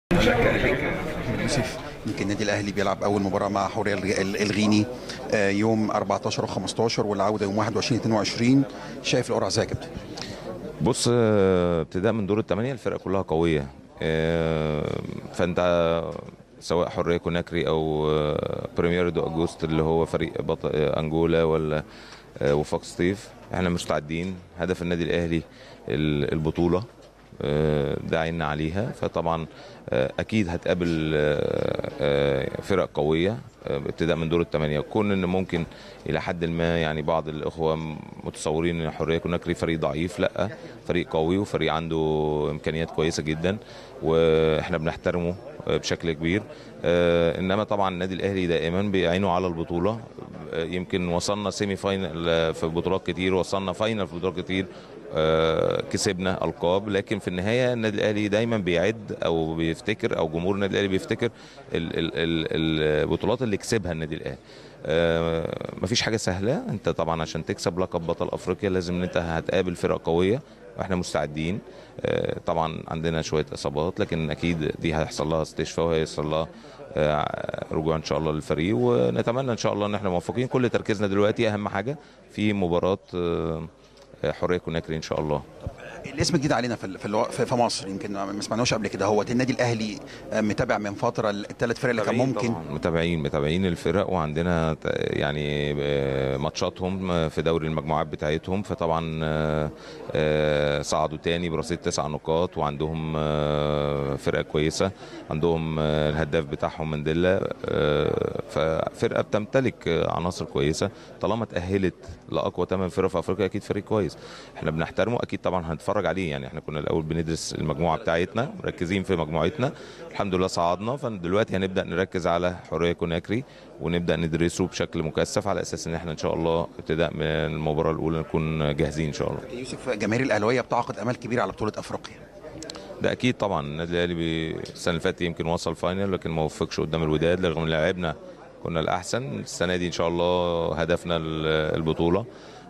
يوسف يمكن النادي الاهلي بيلعب اول مباراه مع حوريه الغ- ال- الغيني آه، يوم 14 و15 والعوده يوم 21 22 شايف القرعه ازاي يا كابتن؟ بص آه، ابتداء من دور الثمانيه الفرقه كلها قويه آه، فانت سواء حريه كوناكري او آه، بريمير دو اجوست اللي هو فريق بطل آه، انجولا ولا آه، وفاق سطيف احنا مستعدين هدف النادي الاهلي ال- البطوله آه، داعينا عليها فطبعا آه، اكيد هتقابل آه، آه، فرق قويه آه، ابتداء من دور الثمانيه كون ان ممكن الى حد ما يعني بعض الاخوه متصورين ان حريه كوناكري فريق ضعيف لا فريق قوي وفريق عنده امكانيات كويسه جدا واحنا بنحترمه آه، بشكل كبير آه، انما طبعا النادي الاهلي دائما بيعينه على البطوله آه، يمكن وصلنا سيمي فاينل آه، في بطولات كتير وصلنا فاينل في بطولات كتير آه، كسبنا القاب لكن في النهايه النادي الاهلي دايما بيعد او بيفتكر او جمهور النادي الاهلي بيفتكر ال- ال- ال- البطولات اللي كسبها النادي الاهلي آه، مفيش حاجه سهله انت طبعا عشان تكسب لقب بطل افريقيا لازم ان انت هتقابل فرق قويه واحنا مستعدين آه، طبعا عندنا شويه اصابات لكن اكيد دي هيحصل لها استشفاء وهيحصل لها آه، رجوع ان شاء الله للفريق ونتمنى ان شاء الله ان احنا موفقين كل تركيزنا دلوقتي اهم حاجه في مباراه آه، حريه كوناكري ان شاء الله الاسم جديد علينا في ال- في, الو... في في مصر يمكن ما سمعناش قبل كده هو النادي الاهلي آه، متابع من فتره الثلاث فرق اللي كان متابعين ممكن طبعاً، متابعين متابعين الفرق وعندنا ت- يعني آه، ماتشاتهم في دوري المجموعات بتاعتهم فطبعا آه، آه، صعدوا تاني برصيد تسع نقاط وعندهم آه، فرقه كويسه عندهم آه، الهداف بتاعهم منديلا آه، ففرقه بتمتلك آه، عناصر كويسه طالما تاهلت لاقوى ثمان فرق في افريقيا اكيد فريق كويس احنا بنحترمه اكيد طبعا هنتفرج عليه يعني احنا كنا الاول بندرس المجموعه بتاعتنا مركزين في مجموعتنا الحمد لله صعدنا فدلوقتي هنبدا نركز على حريه كوناكري ونبدا ندرسه بشكل مكثف على اساس ان احنا ان شاء الله ابتداء من المباراه الاولى نكون جاهزين ان شاء الله يوسف جماهير الاهلاويه بتعقد امال كبيره على بطوله افريقيا ده اكيد طبعا النادي الاهلي بي- السنه اللي فاتت يمكن وصل فاينل لكن ما وفقش قدام الوداد رغم ان لعبنا كنا الاحسن السنه دي ان شاء الله هدفنا ال- البطوله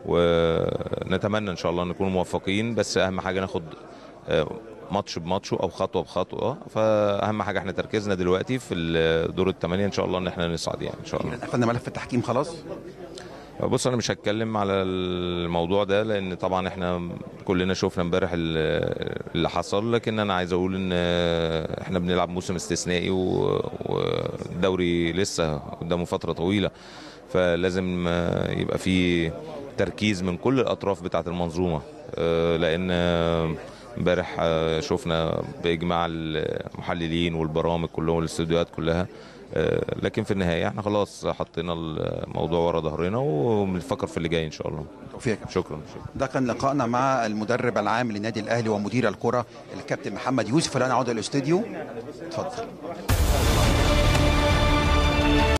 ونتمنى ان شاء الله نكون موفقين بس اهم حاجه ناخد آه، ماتش بماتشه او خطوه بخطوه فاهم حاجه احنا تركيزنا دلوقتي في ال- دور الثمانيه ان شاء الله ان احنا نصعد يعني ان شاء الله قفلنا ملف التحكيم خلاص بص انا مش هتكلم على الموضوع ده لان طبعا احنا كلنا شفنا امبارح ال- اللي حصل لكن انا عايز اقول ان احنا بنلعب موسم استثنائي و- والدوري لسه قدامه فتره طويله فلازم يبقى في تركيز من كل الاطراف بتاعه المنظومه لان امبارح شفنا باجماع المحللين والبرامج كلهم والاستوديوهات كلها آه، لكن في النهايه احنا خلاص حطينا الموضوع ورا ظهرنا وبنفكر في اللي جاي ان شاء الله توفيق يا كابتن. شكرا شكرا ده كان لقائنا مع المدرب العام للنادي الاهلي ومدير الكره الكابتن محمد يوسف الان عوده الاستوديو اتفضل